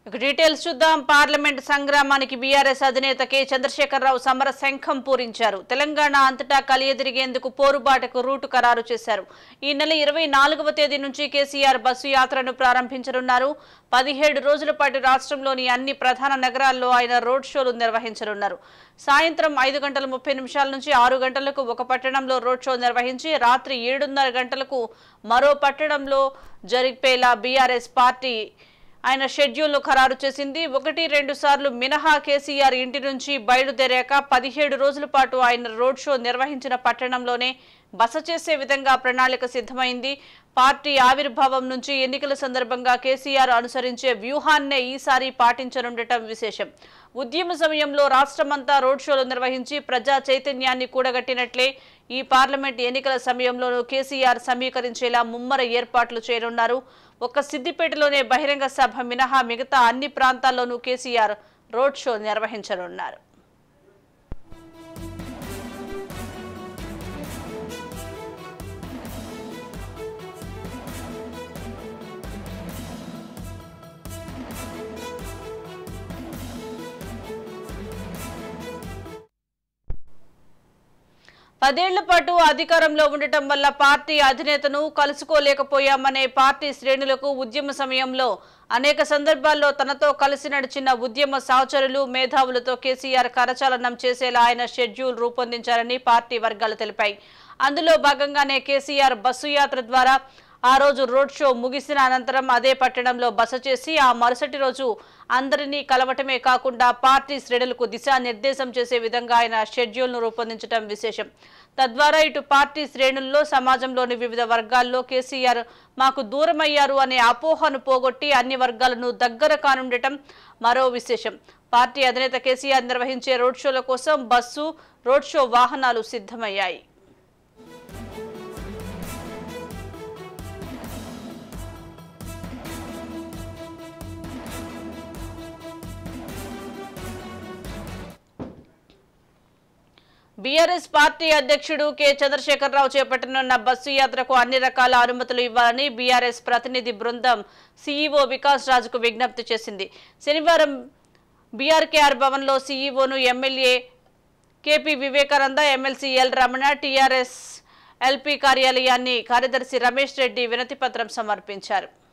ఇక డీటెయిల్స్ చూద్దాం పార్లమెంట్ సంగ్రామానికి బీఆర్ఎస్ అధినేత కె చంద్రశేఖరరావు సమర శంఖం పూరించారు తెలంగాణ అంతటా కలియదిరిగేందుకు పోరుబాటకు రూటు ఖరారు చేశారు ఈ నెల ఇరవై నాలుగవ తేదీ నుంచి కేసీఆర్ బస్సు యాత్రను ప్రారంభించనున్నారు పదిహేడు రోజుల పాటు రాష్ట్రంలోని అన్ని ప్రధాన నగరాల్లో ఆయన రోడ్ షోలు నిర్వహించనున్నారు సాయంత్రం ఐదు గంటల ముప్పై నిమిషాల నుంచి ఆరు గంటలకు ఒక పట్టణంలో రోడ్ షో నిర్వహించి రాత్రి ఏడున్నర గంటలకు మరో పట్టణంలో జరిపేలా బీఆర్ఎస్ పార్టీ ఆయన షెడ్యూల్ను ఖరారు చేసింది ఒకటి రెండు సార్లు మినహా కేసీఆర్ ఇంటి నుంచి బయలుదేరాక పదిహేడు రోజుల పాటు ఆయన రోడ్ షో నిర్వహించిన పట్టణంలోనే బస చేసే విధంగా ప్రణాళిక సిద్ధమైంది పార్టీ ఆవిర్భావం నుంచి ఎన్నికల సందర్భంగా కేసీఆర్ అనుసరించే వ్యూహాన్నే ఈసారి పాటించనుండటం విశేషం ఉద్యమ సమయంలో రాష్ట్రమంతా రోడ్ షోలు నిర్వహించి ప్రజా చైతన్యాన్ని కూడగట్టినట్లే ఈ పార్లమెంట్ ఎన్నికల సమయంలోనూ కేసీఆర్ సమీకరించేలా ముమ్మర ఏర్పాట్లు చేయనున్నారు ఒక్క సిద్దిపేటలోనే బహిరంగ సభ మినహా మిగతా అన్ని ప్రాంతాల్లోనూ కేసీఆర్ రోడ్ షో నిర్వహించనున్నారు పదేళ్ల పాటు అధికారంలో ఉండటం వల్ల పార్టీ అధినేతను కలుసుకోలేకపోయామనే పార్టీ శ్రేణులకు ఉద్యమ సమయంలో అనేక సందర్భాల్లో తనతో కలిసి నడిచిన ఉద్యమ సహచరులు మేధావులతో కేసీఆర్ కరచాలనం చేసేలా ఆయన షెడ్యూల్ రూపొందించారని పార్టీ వర్గాలు తెలిపాయి అందులో భాగంగానే కేసీఆర్ బస్సు యాత్ర ద్వారా ఆ రోజు రోడ్ షో ముగిసిన అనంతరం అదే పట్టణంలో బస చేసి ఆ మరుసటి రోజు అందరినీ కలవటమే కాకుండా పార్టీ శ్రేణులకు దిశానిర్దేశం చేసే విధంగా ఆయన షెడ్యూల్ను రూపొందించడం విశేషం తద్వారా ఇటు పార్టీ శ్రేణుల్లో సమాజంలోని వివిధ వర్గాల్లో కేసీఆర్ మాకు దూరమయ్యారు అనే అపోహను పోగొట్టి అన్ని వర్గాలను దగ్గర కానుండటం మరో విశేషం పార్టీ అధినేత కేసీఆర్ నిర్వహించే రోడ్ షోల కోసం బస్సు రోడ్ షో వాహనాలు సిద్ధమయ్యాయి బీఆర్ఎస్ పార్టీ అధ్యక్షుడు కె చంద్రశేఖరరావు చేపట్టనున్న బస్సు యాత్రకు అన్ని రకాల అనుమతులు ఇవ్వాలని బీఆర్ఎస్ ప్రతినిధి బృందం సీఈఓ వికాస్ రాజుకు విజ్ఞప్తి చేసింది శనివారం బీఆర్కేఆర్ భవన్లో సీఈఓను MLA KP Vivekananda MLC L Ramana TRS LP కార్యాలయాన్ని కార్యదర్శి రమేష్ రెడ్డి వినతిపత్రం సమర్పించారు